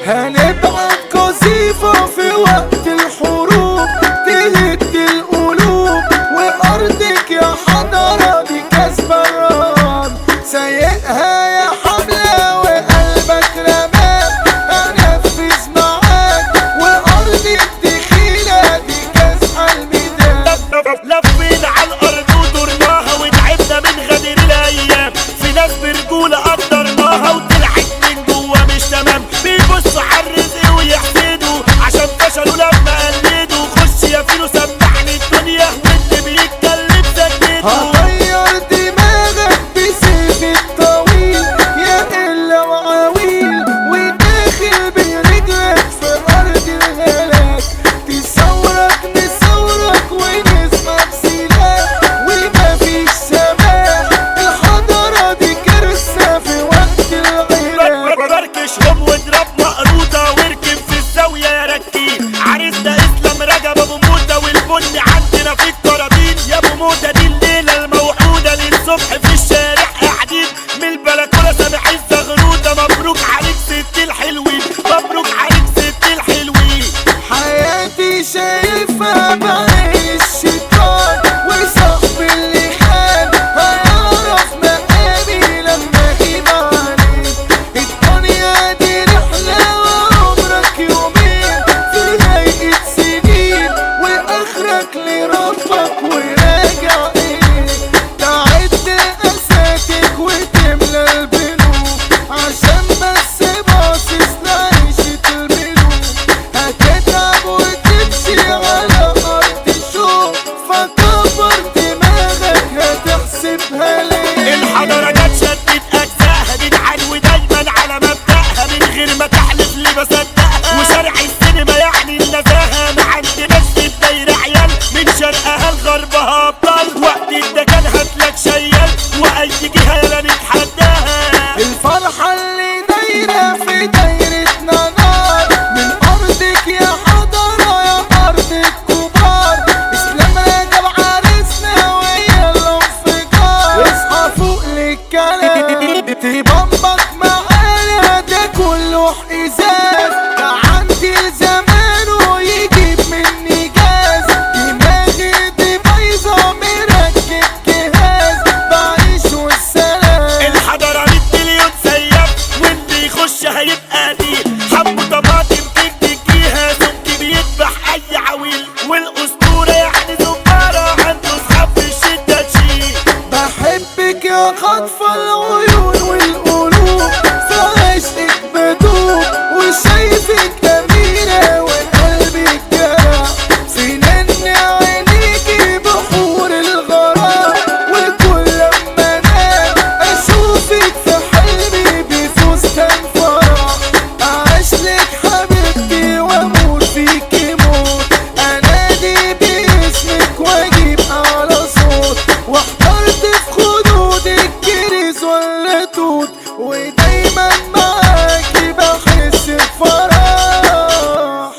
هنبعت قصيفة في وقت الحروب تهد القلوب وأرضك يا حضرة دي كسبة الرهان سايقها يا حملة وقلبك رماد هنفذ معاك وأرضك تخيلة دي كاسحة الميدان لفينا على الارض ودرناها وتعبنا من غدر الايام في ناس برجوله قدرناها وطلعت من جوا مش تمام بيبصوا على الرزق ويحسدوا عشان فشلوا لما قلدوا خش يا فيلو سمعني الدنيا واللي بيتكلم سكته هغير دماغك بسيف الطويل يا إلا وعويل وداخل برجلك في أرض الهلاك تصورك نصورك ونسمع بسلاح ومفيش سماح الحضارة دي كارثة في وقت العراق فركشهم واضرب مقروطة واركب في الزاوية يا ركين عريسنا اسلام رجب ابو موتة والبن عندنا في الكرابين يا ابو موتة دي الليلة الموحودة للصبح في الشارع قاعدين من البلكونة سامح الزغروطة مبروك عليك ست الحلوين مبروك عليك ست الحلوين حياتي شايفها بعين الشيطان وصاحبي اللي خان هيعرف مقامي لما اغيب عليك الدنيا دي رحلة وعمرك يومين في هيئة سنين واخرك لربك وراجع اليك تعد اساتك وتملى البنوك عشان بس باصص لعيشة الملوك هتتعب وتمشي على أرض شوق فكبر دماغك هتحسبها ليه الحضارة جت شدت أجزائها جدعان ودايما على مبدأها من غير ما تحلف لي بصدقها وشارع السينما يعني النزاهة ما عندناش في الدايرة عيال من شرقها لغربها أبطال وقت الدكان هاتلك شيال وأي جهة يلا نتحداها الفرحة اللي دايرة في دايرتنا نار من أرضك يا حضرة يا أرض الكبار إسلام رجب عرسنا ويا الانفجار اصحى فوق للكلام تبمبك معانا ده كله حزاز ده عندي زمان ويجيب مني جاز دماغي دي بايظة مركب جهاز بعيش والسلام الحضارة 100 مليون سياف واللي يخش هيبقى قتيل حبوا طماطم تجيها سمك بيذبح أي عويل والأسطورة يعني زمارة عنده صحاب في الشدة تشيل بحبك يا خطف العيون والقلوب في عشقك بدوب وشايفك أميرة وقلبك جرح سنان عينيكي بحور الغرام وكل لما انام اشوفك في حلمي بفستان فرح اعيشلك حبيبتي واموت فيكي موت انادي باسمك واجيب على صوت واحترت في خدودك كريز ولا توت ودايما معاكي بحس بفرح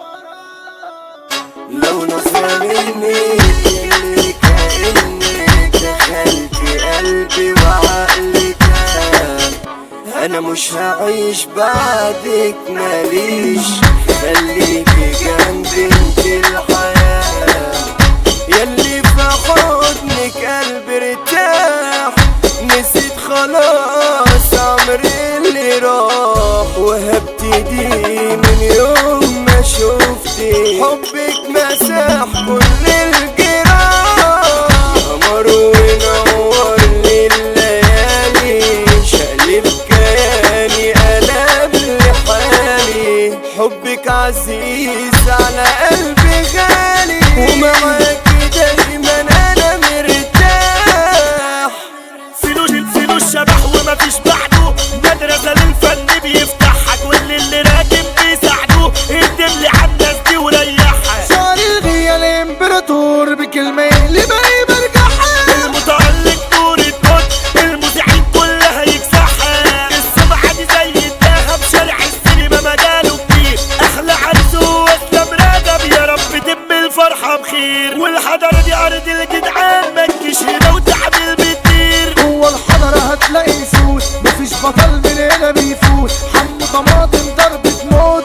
لو نظرة منك اللي كأنك دخلت قلبي وعقلي كان أنا مش هعيش بعدك ماليش خليكي جنبي انت الحياة يلي في حضنك قلبي ارتاح نسيت خلاص عمري اللي راح وهبتدي من يوم ما شفتك حبك مسح كل الجراح قمر ونور لي الليالي شقلب كياني قلب لي حالي حبك عزيز على قلبي غالي ومعاكي دايما انا مرتاح سيلو سيلو الشبح ومفيش بعده مدرسة للفن بيفتحها كل اللي راكب بيساعدوه اقدم لي على الناس دي وريحها شعر الغيا الامبراطور بكلمة اللي باقي برجعها المتألق نور الكون المذيعين كلها يكسحها السمعة دي زي الدهب شارع السينما مجاله كبير احلى عرس واسلام رجب يا رب تم الفرحة بخير والحضارة دي ارض الجدعان ما تجيش هنا وتعمل بتطير جوه الحضرة هتلاقي سود مفيش بطل من هنا بيفوت حمو طماطم ضربة موت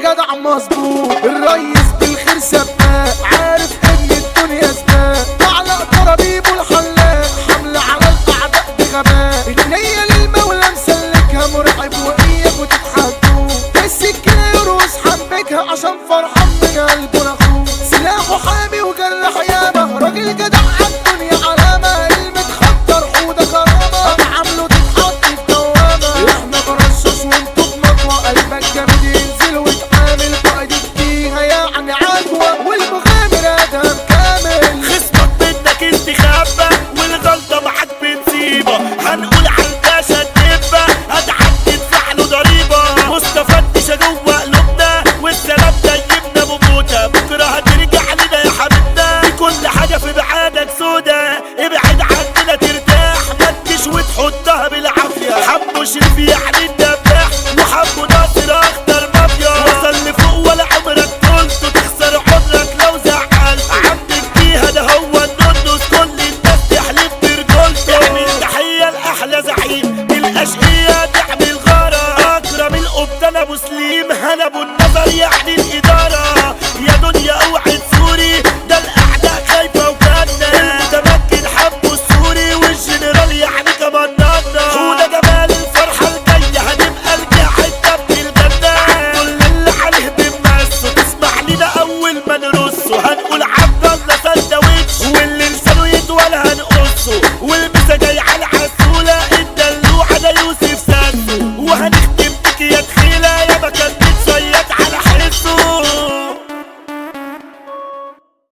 جدع مظبوط الريس بالخير ثبت